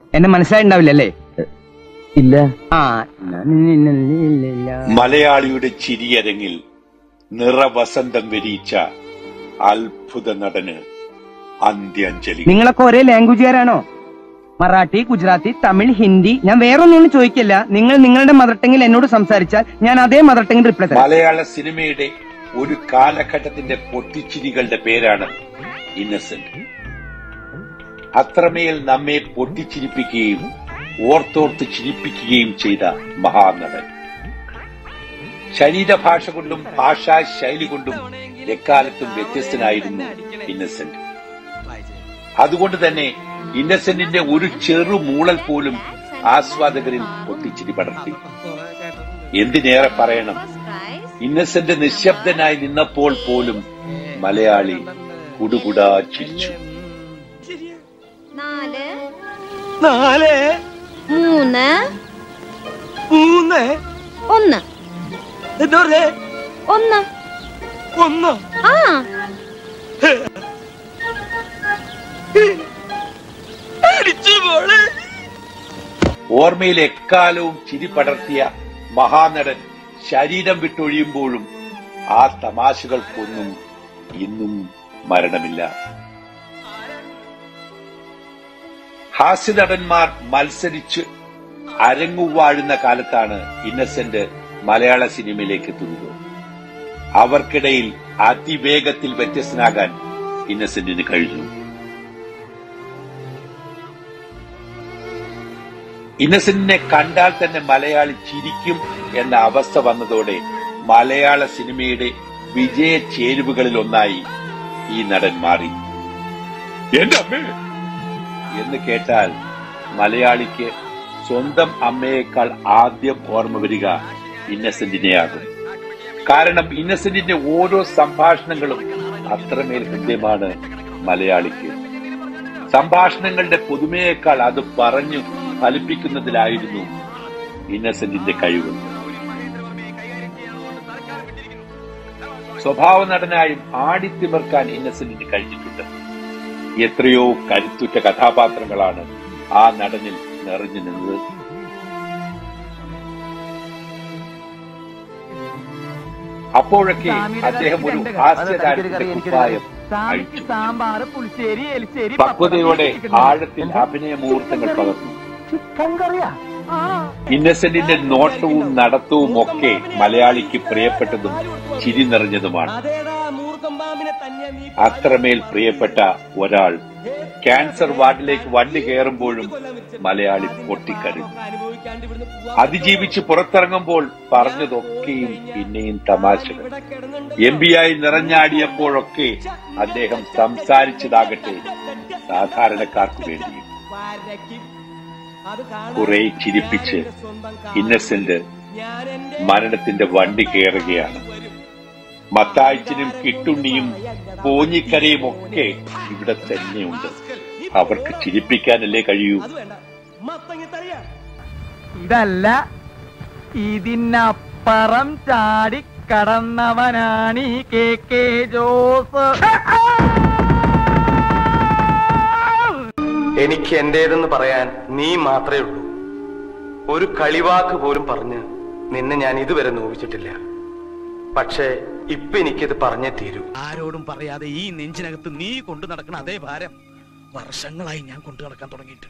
എന്നെ മനസ്സിലായിട്ടുണ്ടാവില്ലല്ലേ ഇല്ല ആ മലയാളിയുടെ ചിരിയരങ്ങിൽ നിറവസന്തം വിരിയിച്ച അത്ഭുത നടന് അന്ത്യാഞ്ജലി നിങ്ങളൊക്കെ ഒരേ ലാംഗ്വേജുകാരാണോ മറാഠി ഗുജറാത്തി തമിഴ് ഹിന്ദി ഞാൻ വേറൊന്നും ചോദിക്കില്ല നിങ്ങൾ നിങ്ങളുടെ മദർ ടങ്ങിൽ എന്നോട് സംസാരിച്ചാൽ ഞാൻ അതേ മദർ ടങ്ങിൽ റിപ്ലൈ തരാം മലയാള സിനിമയുടെ ഒരു കാലഘട്ടത്തിന്റെ പൊട്ടിച്ചിരികളുടെ പേരാണ് ഇന്നസെന്റ് അത്രമേൽ നമ്മെ പൊട്ടിച്ചിരിപ്പിക്കുകയും ഓർത്തോർത്ത് ചിരിപ്പിക്കുകയും ചെയ്ത മഹാനടൻ ശരീരഭാഷ കൊണ്ടും ഭാഷാ ശൈലി കൊണ്ടും എക്കാലത്തും വ്യത്യസ്തനായിരുന്നു ഇന്നസെന്റ് അതുകൊണ്ട് തന്നെ ഇന്നസെന്റിന്റെ ഒരു ചെറു മൂളൽ പോലും ആസ്വാദകരിൽ പൊട്ടിച്ചിരി പടർത്തി എന്തിനേറെ പറയണം ഇന്നസെന്റ് നിശബ്ദനായി നിന്നപ്പോൾ പോലും മലയാളി കുടുകുടാ ചിരിച്ചു നാല് നാല് മൂന്ന് മൂന്ന് ഒന്ന് എന്താ പറഞ്ഞേ ഒന്ന് ഒന്ന് ആ അടിച്ചു മോളെ ഓർമ്മയിൽ എക്കാലവും ചിരി പടർത്തിയ മഹാനടൻ ശരീരം വിട്ടൊഴിയുമ്പോഴും ആ തമാശകൾക്കൊന്നും ഇന്നും മരണമില്ല ഹാസ്യനടന്മാർ മത്സരിച്ച് അരങ്ങുവാഴുന്ന കാലത്താണ് ഇന്നസെന്റ് മലയാള സിനിമയിലേക്ക് എത്തുന്നത് അവർക്കിടയിൽ അതിവേഗത്തിൽ വ്യത്യസ്തനാകാൻ ഇന്നസെന്റിന് കഴിഞ്ഞു ഇന്നസെന്റിനെ കണ്ടാൽ തന്നെ മലയാളി ചിരിക്കും എന്ന അവസ്ഥ വന്നതോടെ മലയാള സിനിമയുടെ വിജയ ചേരുവകളിൽ ഒന്നായി ഈ നടൻ മാറി എന്റെ അമ്മേ എന്ന് കേട്ടാൽ മലയാളിക്ക് സ്വന്തം അമ്മയേക്കാൾ ആദ്യം ഓർമ്മ വരിക ഇന്നസെന്റിനെയാകും കാരണം ഇന്നസെന്റിന്റെ ഓരോ സംഭാഷണങ്ങളും അത്രമേൽ ഹൃദ്യമാണ് മലയാളിക്ക് സംഭാഷണങ്ങളുടെ പുതുമയേക്കാൾ അത് പറഞ്ഞു ഫലിപ്പിക്കുന്നതിലായിരുന്നു ഇന്നസെന്റിന്റെ കഴിവ് സ്വഭാവ നടനായും ആടിത്തിമിർക്കാൻ ഇന്നസെന്റിന് കഴിഞ്ഞിട്ടുണ്ട് എത്രയോ കരുത്തുറ്റ കഥാപാത്രങ്ങളാണ് ആ നടനിൽ നിറഞ്ഞു നിന്നത് അപ്പോഴൊക്കെ അദ്ദേഹം ഒരു ഹാസ്യതാരത്തിന്റെ കുപ്പായം അഴിച്ചു സാമ്പാർ പുളിശ്ശേരി എലിശ്ശേരി പക്വതയോടെ ആഴത്തിൽ അഭിനയ മുഹൂർത്തങ്ങൾ പകർന്നു ഇന്നസെന്റിന്റെ നോട്ടവും നടത്തവും ഒക്കെ മലയാളിക്ക് പ്രിയപ്പെട്ടതും ചിരി നിറഞ്ഞതുമാണ് അതേതാ മൂർഖം പാമ്പിനെ തന്നെ നീ അത്രമേൽ പ്രിയപ്പെട്ട ഒരാൾ ക്യാൻസർ വാർഡിലേക്ക് വണ്ടി കയറുമ്പോഴും മലയാളി പൊട്ടിക്കരഞ്ഞു അനുഭവിക്കാണ്ട് ഇവിടുന്ന് പോവാ അതിജീവിച്ച് പുറത്തിറങ്ങുമ്പോൾ പറഞ്ഞതൊക്കെയും പിന്നെയും തമാശകൾ ഇവിടെ കിടന്നുണ്ട് എം പി ആയി നിറഞ്ഞാടിയപ്പോഴൊക്കെ അദ്ദേഹം സംസാരിച്ചതാകട്ടെ സാധാരണക്കാർക്ക് വേണ്ടി വരയ്ക്കും. അത് കാണാൻ കുറെ ചിരിപ്പിച്ച് സ്വന്തം ഇന്നസെന്റ് ഞാൻ എന്റെ മരണത്തിന്റെ വണ്ടി കയറുകയാണ് മത്തായച്ചനും കിട്ടുണ്ണിയും പോഞ്ഞിക്കരയും ഒക്കെ ഇവിടെ തന്നെയുണ്ട് അവർക്ക് ചിരിപ്പിക്കാനല്ലേ കഴിയൂ അത് വേണ്ട മത്തങ്ങ തറിയാ ഇതല്ല ഇതിനപ്പുറം ചാടി കടന്നവനാണ് ഈ കെ കെ ജോസ് എനിക്ക് എന്റേതെന്ന് പറയാൻ നീ മാത്രമേ ഉള്ളൂ ഒരു കളിവാക്ക് പോലും പറഞ്ഞ് നിന്നെ ഞാൻ ഇതുവരെ നോവിച്ചിട്ടില്ല പക്ഷേ ഇപ്പൊ എനിക്കിത് പറഞ്ഞേ തീരൂ ആരോടും പറയാതെ ഈ നെഞ്ചിനകത്ത് നീ കൊണ്ടു നടക്കണ അതേ ഭാരം വർഷങ്ങളായി ഞാൻ കൊണ്ടു നടക്കാൻ തുടങ്ങിയിട്ട്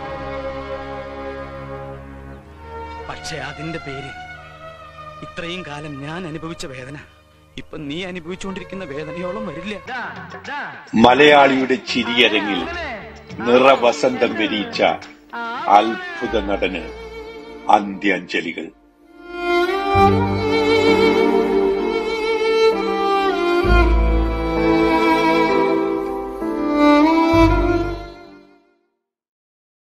പക്ഷെ അതിന്റെ പേര് ഇത്രയും കാലം ഞാൻ അനുഭവിച്ച വേദന ഇപ്പൊ നീ അനുഭവിച്ചുകൊണ്ടിരിക്കുന്ന വേദനയോളം വരില്ല മലയാളിയുടെ ചിരിയരങ്ങിൽ നിറവസന്തം വിരിയിച്ച അത്ഭുത നടന് അന്ത്യാഞ്ജലികൾ